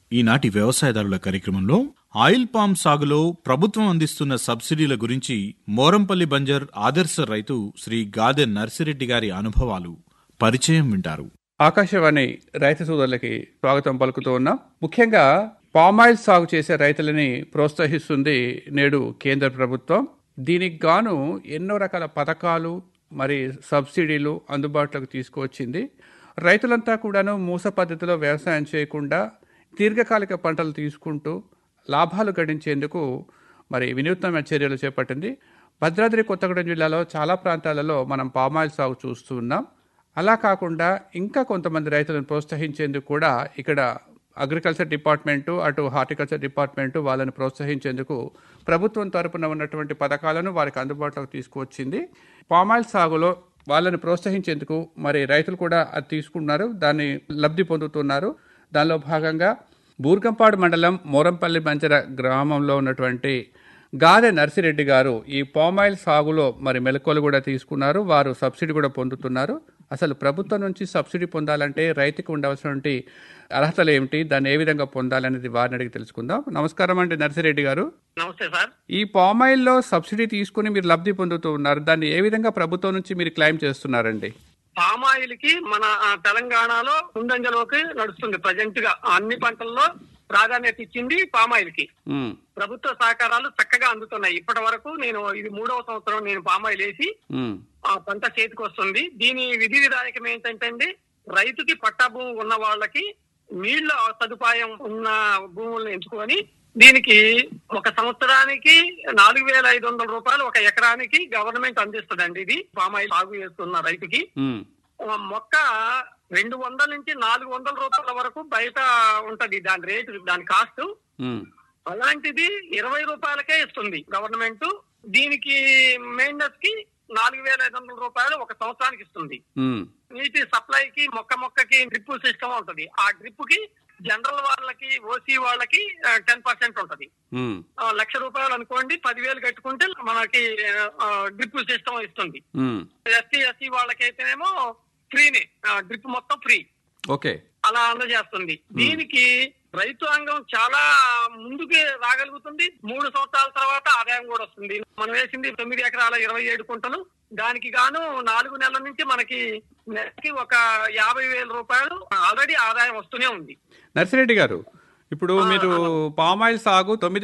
ఈనాటి వ్యవసాయదారుల కార్యక్రమంలో ఆయిల్ పామ్ సాగులో ప్రభుత్వం అందిస్తున్న సబ్సిడీల గురించి మోరంపల్లి బంజర్ ఆదర్శ రైతు శ్రీ గాదె నర్సిరెడ్డి గారి అనుభవాలు పరిచయం వింటారు ఆకాశవాణి రైతు సోదరులకి స్వాగతం పలుకుతూ ఉన్నాం ముఖ్యంగా పామాయిల్ సాగు చేసే రైతులని ప్రోత్సహిస్తుంది నేడు కేంద్ర ప్రభుత్వం దీనికి గాను ఎన్నో రకాల పథకాలు మరి సబ్సిడీలు అందుబాటులోకి తీసుకువచ్చింది రైతులంతా కూడాను మూస పద్ధతిలో వ్యవసాయం చేయకుండా దీర్ఘకాలిక పంటలు తీసుకుంటూ లాభాలు గడించేందుకు మరి వినూత్నమైన చర్యలు చేపట్టింది భద్రాద్రి కొత్తగూడెం జిల్లాలో చాలా ప్రాంతాలలో మనం పామాయిల్ సాగు చూస్తూ ఉన్నాం అలా కాకుండా ఇంకా కొంతమంది రైతులను ప్రోత్సహించేందుకు కూడా ఇక్కడ అగ్రికల్చర్ డిపార్ట్మెంటు అటు హార్టికల్చర్ డిపార్ట్మెంటు వాళ్ళని ప్రోత్సహించేందుకు ప్రభుత్వం తరపున ఉన్నటువంటి పథకాలను వారికి అందుబాటులోకి తీసుకువచ్చింది పామాయిల్ సాగులో వాళ్ళని ప్రోత్సహించేందుకు మరి రైతులు కూడా అది తీసుకున్నారు దాన్ని లబ్ధి పొందుతున్నారు దానిలో భాగంగా బూర్గంపాడు మండలం మోరంపల్లి మంచర గ్రామంలో ఉన్నటువంటి గాదె నర్సిరెడ్డి గారు ఈ పామాయిల్ సాగులో మరి మెలకువలు కూడా తీసుకున్నారు వారు సబ్సిడీ కూడా పొందుతున్నారు అసలు ప్రభుత్వం నుంచి సబ్సిడీ పొందాలంటే రైతుకు ఉండవలసినటువంటి అర్హతలు ఏమిటి దాన్ని ఏ విధంగా పొందాలనేది వారిని అడిగి తెలుసుకుందాం నమస్కారం అండి నర్సిరెడ్డి గారు నమస్తే సార్ ఈ పామాయిల్లో సబ్సిడీ తీసుకుని మీరు లబ్ధి పొందుతూ ఉన్నారు దాన్ని ఏ విధంగా ప్రభుత్వం నుంచి మీరు క్లెయిమ్ చేస్తున్నారండి పామాయిల్ కి మన ఆ, తెలంగాణలో ముందంజలోకి నడుస్తుంది ప్రజెంట్ గా అన్ని పంటల్లో ప్రాధాన్యత ఇచ్చింది పామాయిల్ కి ఉమ్, ప్రభుత్వ సహకారాలు చక్కగా అందుతున్నాయి ఇప్పటి వరకు నేను ఇది మూడవ సంవత్సరం నేను పామాయిల్ వేసి ఉమ్, ఆ పంట చేతికి వస్తుంది దీని విధి విధాయకం ఏంటంటే అండి రైతుకి పట్టా భూమి ఉన్న వాళ్ళకి నీళ్ల సదుపాయం ఉన్న భూములను ఎంచుకొని దీనికి ఒక సంవత్సరానికి నాలుగు వేల ఐదు వందల రూపాయలు ఒక ఎకరానికి గవర్నమెంట్ అందిస్తుందండి ఇది పామాయిల్ సాగు చేస్తున్న రైతుకి ఉమ్, ఆ మొక్క రెండు వందల నుంచి నాలుగు వందల రూపాయల వరకు బయట ఉంటది దాని రేటు దాని కాస్ట్ ఉమ్, అలాంటిది ఇరవై రూపాయలకే ఇస్తుంది గవర్నమెంట్ దీనికి మెయింటెనెన్స్ కి నాలుగు వేల ఐదు వందల రూపాయలు ఒక సంవత్సరానికి ఇస్తుంది ఉమ్, నీటి సప్లైకి మొక్క మొక్కకి డ్రిప్ సిస్టమ్ ఉంటది ఆ డ్రిప్ కి జనరల్ వాళ్ళకి ఓసీ వాళ్ళకి టెన్ పర్సెంట్ ఉంటది ఉమ్, ఆ, లక్ష రూపాయలు అనుకోండి పదివేలు కట్టుకుంటే మనకి డ్రిప్ సిస్టమ్ ఇస్తుంది ఉమ్, ఎస్సీ ఎస్సీ వాళ్ళకైతేనేమో ఫ్రీనే డ్రిప్ మొత్తం ఫ్రీ ఓకే అలా అందజేస్తుంది దీనికి రైతాంగం చాలా ముందుకు రాగలుగుతుంది మూడు సంవత్సరాల తర్వాత ఆదాయం కూడా వస్తుంది మనం వేసింది తొమ్మిది ఎకరాల ఇరవై ఏడు కుంటలు దానికి గాను నాలుగు నెలల నుంచి మనకి నెలకి ఒక యాభై వేల రూపాయలు ఆల్రెడీ ఆదాయం వస్తూనే ఉంది నర్సిరెడ్డి గారు ఇప్పుడు మీరు పామాయిల్ సాగు తొమ్మిది